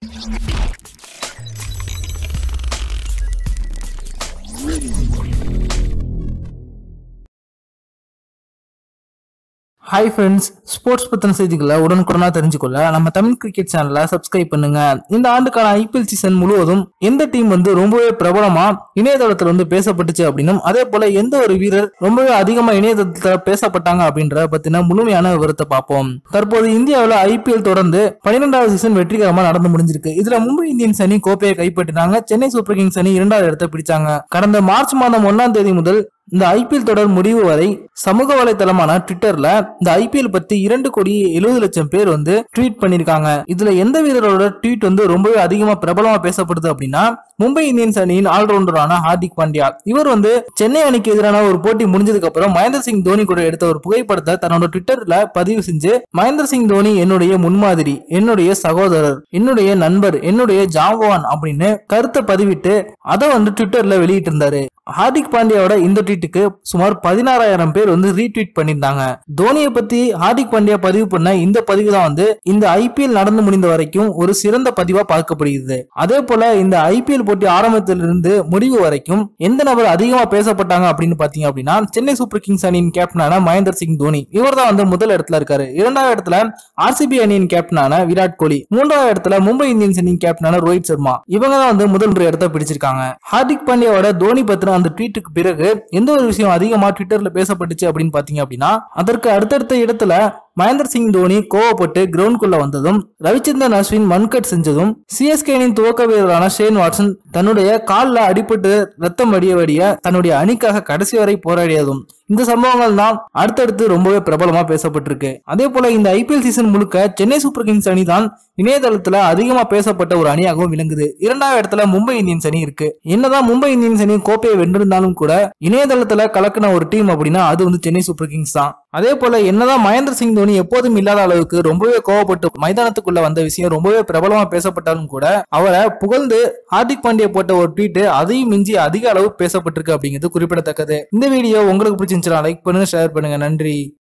hi friends sports பத்தின செய்திகளை உடனுக்குடனா தெரிஞ்சுக்கொள்ள நம்ம தமிழ் கிரிக்கெட் சேனலை சப்ஸ்கிரைப் பண்ணுங்க இந்த ஆண்டுக்கான ஐபிஎல் சீசன் முழுவதும் எந்த டீம் வந்து ரொம்பவே பிரபலமா இணையதளத்துல வந்து பேசப்பட்டுச்சு அப்படின்னும் அதே போல எந்த ஒரு வீரர் ரொம்பவே அதிகமா இணையதளத்துல பேசப்பட்டாங்க அப்படின்ற பத்தின முழுமையான விவரத்தை பார்ப்போம் தற்போது இந்தியாவில் ஐபிஎல் தொடர்ந்து பன்னிரெண்டாவது சீசன் வெற்றிகரமா நடந்து முடிஞ்சிருக்கு இதுல மும்பை இந்தியன்ஸ் அணி கோப்பையை கைப்பற்றினாங்க சென்னை சூப்பர் கிங்ஸ் அணி இரண்டாவது இடத்தை பிடிச்சாங்க கடந்த மார்ச் மாதம் ஒன்னாம் தேதி முதல் இந்த ஐபிஎல் தொடர் முடிவு வரை சமூக வலைதளமான ட்விட்டர்ல இந்த ஐபிஎல் பத்தி இரண்டு கோடி எழுபது லட்சம் பேர் வந்து ட்வீட் பண்ணிருக்காங்க இதுல எந்த வீரரோட ட்வீட் வந்து ரொம்பவே அதிகமா பிரபலமா பேசப்படுது அப்படின்னா மும்பை இந்தியன்ஸ் அணியின் ஆல்ரவுண்டரான ஹார்திக் பாண்டியா இவர் வந்து சென்னை அணிக்கு எதிரான ஒரு போட்டி முடிஞ்சதுக்கு அப்புறம் மகேந்திர சிங் தோனி கூட எடுத்த ஒரு புகைப்படத்தை தன்னோட ட்விட்டர்ல பதிவு செஞ்சு மகேந்திர சிங் தோனி என்னுடைய முன்மாதிரி என்னுடைய சகோதரர் என்னுடைய நண்பர் என்னுடைய ஜாம்பவான் அப்படின்னு கருத்தை பதிவிட்டு அதை வந்து ட்விட்டர்ல வெளியிட்டு இருந்தாரு ஹார்திக் பாண்டியாவோட இந்த ட்வீட்டுக்கு சுமார் பதினாறாயிரம் பேர் வந்து ரீட்வீட் பண்ணியிருந்தாங்க தோனியை பத்தி ஹார்திக் பாண்டியா பதிவு பண்ண இந்த பதிவு தான் வந்து இந்த ஐபிஎல் நடந்து முடிந்த வரைக்கும் ஒரு சிறந்த பதிவா பார்க்கப்படுகிறது அதே போல இந்த ஐபிஎல் போட்டி ஆரம்பத்திலிருந்து முடிவு வரைக்கும் எந்த நபர் அதிகமா பேசப்பட்டாங்க அப்படின்னு பாத்தீங்க அப்படின்னா சென்னை சூப்பர் கிங்ஸ் அணியின் கேப்டனான மகேந்திர சிங் தோனி இவர் தான் வந்து முதல் இடத்துல இருக்காரு இரண்டாவது இடத்துல ஆர்சிபி அணியின் கேப்டனான விராட் கோலி மூன்றாவது இடத்துல மும்பை இந்தியன்ஸ் அணியின் கேப்டனான ரோஹித் சர்மா இவங்க தான் வந்து முதல் ஒரு இடத்தை பிடிச்சிருக்காங்க ஹார்திக் பாண்டியாவோட தோனி பத்தின அந்த ட்வீட்டுக்கு பிறகு எந்த ஒரு விஷயம் அதிகமா ட்விட்டர்ல பேசப்பட்டுச்சு அப்படின்னு பாத்தீங்க அப்படின்னா அதற்கு அடுத்தடுத்த இடத்துல மகேந்திர சிங் தோனி கோவப்பட்டு கிரவுண்ட்குள்ள வந்ததும் ரவிச்சந்திரன் அஸ்வின் மன்கட் செஞ்சதும் சிஎஸ்கே அணியின் துவக்க வீரரான ஷேன் வாட்சன் தன்னுடைய காலில் அடிபட்டு ரத்தம் வடிய வடிய தன்னுடைய அணிக்காக கடைசி வரை போராடியதும் இந்த சம்பவங்கள் தான் அடுத்தடுத்து ரொம்பவே பிரபலமா பேசப்பட்டிருக்கு அதே போல இந்த ஐபிஎல் சீசன் முழுக்க சென்னை சூப்பர் கிங்ஸ் அணி தான் இணையதளத்துல அதிகமா பேசப்பட்ட ஒரு அணியாகவும் விளங்குது இரண்டாவது இடத்துல மும்பை இந்தியன்ஸ் அணி இருக்கு என்னதான் மும்பை இந்தியன்ஸ் அணி கோப்பையை வென்றிருந்தாலும் கூட இணையதளத்துல கலக்கின ஒரு டீம் அப்படின்னா அது வந்து சென்னை சூப்பர் கிங்ஸ் தான் அதே போல என்னதான் மகேந்திர சிங் தோனி எப்போதும் இல்லாத அளவுக்கு ரொம்பவே கோவப்பட்டு மைதானத்துக்குள்ள வந்த விஷயம் ரொம்பவே பிரபலமா பேசப்பட்டாலும் கூட அவரை புகழ்ந்து ஹார்திக் பாண்டியா போட்ட ஒரு ட்வீட் அதையும் மிஞ்சி அதிக அளவு பேசப்பட்டிருக்கு அப்படிங்கிறது குறிப்பிடத்தக்கது இந்த வீடியோ உங்களுக்கு பிடிச்சிருந்துச்சுன்னா லைக் பண்ணுங்க ஷேர் பண்ணுங்க நன்றி